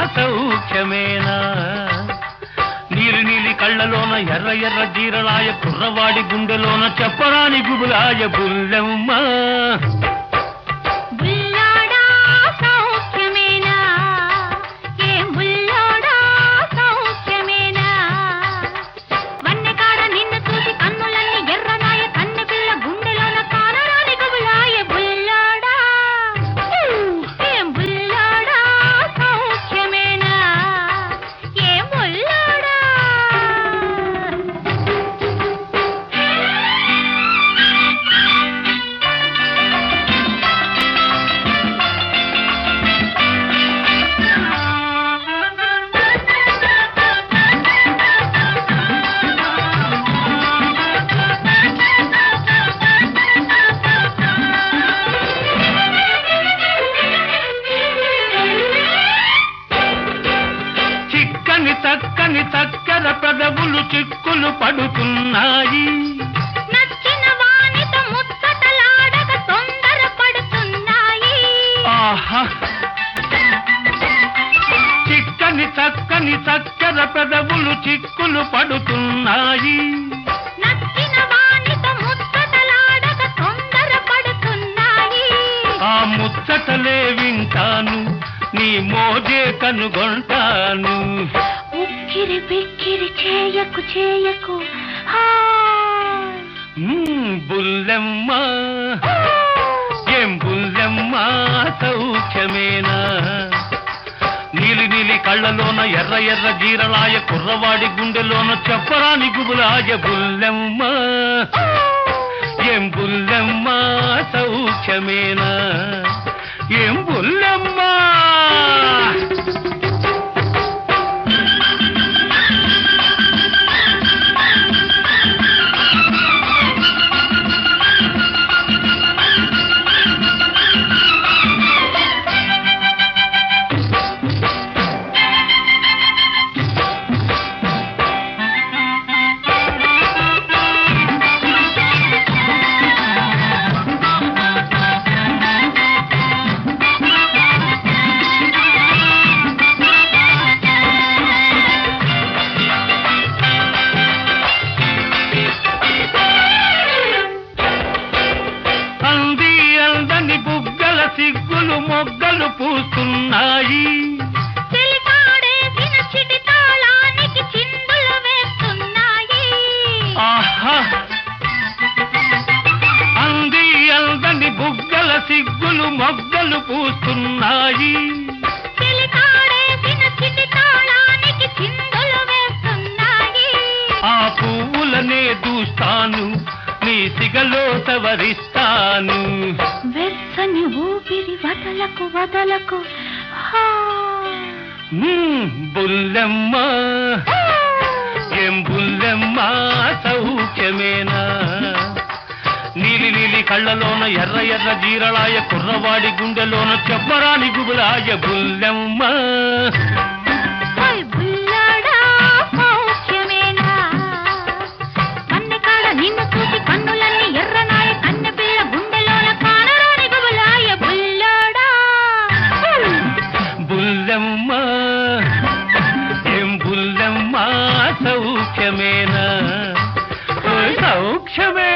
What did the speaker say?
సౌఖ్యమేనా నీరు నీలి కళ్ళలోన ఎర్ర ఎర్ర జీరలాయ కుర్రవాడి గుండెలోన చెప్పరాని గుబులాయ బుల్లెమ్మ బుల్లోడా సౌఖ్యమేనా ఏ బుల్లోడా సౌఖ్యమేనా వన్నెకాడ నిన్ను చూసి కన్నులన్నీ ఎర్రనాయ కన్నె పిల్ల గుండెలోన కానరాని గుబులాయ బుల్లోడా ఏ బుల్లోడా సౌఖ్యమేనా ఏ బుల్లోడా చిక్కని చక్కని చక్కెర పెదవులు చిక్కులు పడుతున్నాయి నచ్చిన వానితో ముచ్చటలాడక తొందర పడుతున్నాయి ఆహా చిక్కని చక్కని చక్కెర పెదవులు చిక్కులు పడుతున్నాయి నచ్చిన వానితో ముచ్చటలాడక తొందర పడుతున్నాయి ఆ ముచ్చటలే వింటాను నీ మోజే కనుగొంటాను ఉక్కిరి బిక్కిరి చేయకు చేయకు హా. మ్మ్, బుల్లెమ్మ ఏం బుల్లెమ్మ సౌఖ్యమేనా నీలి నీలి కళ్ళలోన ఎర్ర ఎర్ర జీరలాయ కుర్రవాడి గుండెలోన చెప్పరాని గుబులాయ బుల్లెమ్మ ఏం బుల్లెమ్మ సౌఖ్యమేనా ఏం బుల్లెమ్మ అంది అందని బుగ్గల సిగ్గులు మొగ్గలు పూస్తున్నాయి చిలికాడేసిన చిటి తాళానికి చిందులు వేస్తున్నాయి ఆహా అంది అందని బుగ్గల సిగ్గులు మొగ్గలు పూస్తున్నాయి చిలికాడేసిన చిటి తాళానికి చిందులు వేస్తున్నాయి ఆ పువ్వులనే దూస్తాను నీ సిగలో సవరిస్తాను వెచ్చని ఊపిరి వదలకు వదలకు హా. మ్మ్, బుల్లెమ్మ ఏం బుల్లెమ్మ సౌఖ్యమేనా నీలి నీలి కళ్ళలోన ఎర్ర ఎర్ర జీరలాయ కుర్రవాడి గుండెలోన చెప్పరాని గుబులాయ బుల్లెమ్మ ఓయ్ బుల్లాడా సౌఖ్యమేనా కన్నెకాడ నిన్ను చూసి కన్నులన్నీ ఎర్రనాయ కన్నె పిల్ల గుండెలోన కానరాని గుబులాయ బుల్లాడా బుల్లెమ్మ ఏం బుల్లెమ్మ సౌఖ్యమేనా ఓయ్ సౌఖ్యమే